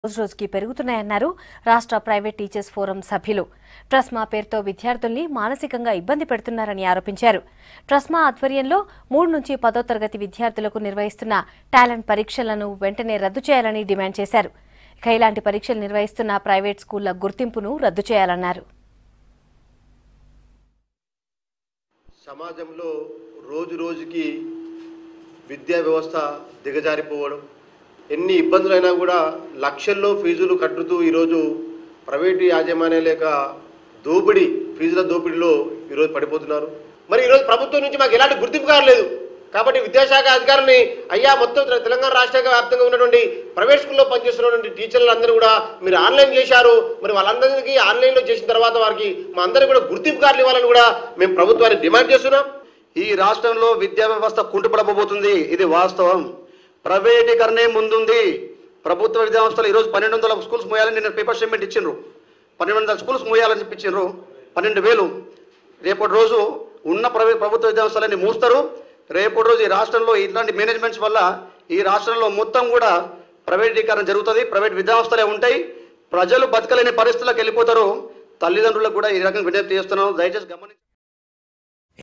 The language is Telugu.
రోజు రోజుకి పెరుగుతున్నాయన్నారు రాష్ట్ర ప్రైవేట్ టీచర్స్ ఫోరం సభ్యులు ట్రస్మా పేరుతో విద్యార్థుల్ని మానసికంగా ఇబ్బంది పెడుతున్నారని ఆరోపించారు ట్రస్మా ఆధ్వర్యంలో మూడు నుంచి పదో తరగతి విద్యార్థులకు నిర్వహిస్తున్న టాలెంట్ పరీక్షలను వెంటనే రద్దు చేయాలని డిమాండ్ చేశారు ఇక ఇలాంటి పరీక్షలు నిర్వహిస్తున్న ప్రైవేట్ స్కూళ్ల గుర్తింపును రద్దు చేయాలన్నారు సమాజంలో రోజు రోజుకి విద్యా వ్యవస్థ దిగజారిపోవడం ఎన్ని ఇబ్బందులైనా కూడా లక్షల్లో ఫీజులు కట్టుతూ ఈరోజు ప్రైవేటు యాజమాన్యం లేక దోపిడీ ఫీజుల దోపిడీలో ఈరోజు పడిపోతున్నారు మరి ఈరోజు ప్రభుత్వం నుంచి మాకు ఎలాంటి గుర్తింపు కాలేదు కాబట్టి విద్యాశాఖ అధికారులని అయ్యా మొత్తం తె- తెలంగాణ రాష్ట్ర వ్యాప్తంగా ఉన్నటువంటి ప్రైవేట్ స్కూల్లో పనిచేస్తున్నటువంటి టీచర్లు అందరూ కూడా మీరు ఆన్లైన్ చేశారు మరి వాళ్ళందరికీ ఆన్లైన్లో చేసిన తర్వాత వారికి మా అందరికీ కూడా గుర్తింపు కార్డులు ఇవ్వాలని కూడా మేము ప్రభుత్వాన్ని డిమాండ్ చేస్తున్నాం ఈ రాష్ట్రంలో విద్యా వ్యవస్థ కుంటుపడబోతుంది ఇది వాస్తవం ప్రైవేటీకరణే ముందుంది ప్రభుత్వ విద్యా సంస్థలు ఈరోజు పన్నెండు వందల స్కూల్స్ మూయాలని నిన్న పేపర్ స్టేట్మెంట్ ఇచ్చిండ్రు పన్నెండు వందల స్కూల్స్ మూయాలని చెప్పించిండ్రు పన్నెండు వేలు రేపటి రోజు ఉన్న ప్రైవేట్ ప్రభుత్వ విద్యా సంస్థలన్నీ మూస్తారు రేపటి రోజు ఈ రాష్ట్రంలో ఇట్లాంటి మేనేజ్మెంట్స్ వల్ల ఈ రాష్ట్రంలో మొత్తం కూడా ప్రైవేటీకరణ జరుగుతుంది ప్రైవేట్ విద్యా సంస్థలే ఉంటాయి ప్రజలు బతకలేని పరిస్థితులకు వెళ్ళిపోతారు తల్లిదండ్రులకు కూడా ఈ రకంగా విజ్ఞప్తి చేస్తున్నాం దయచేసి గమనించి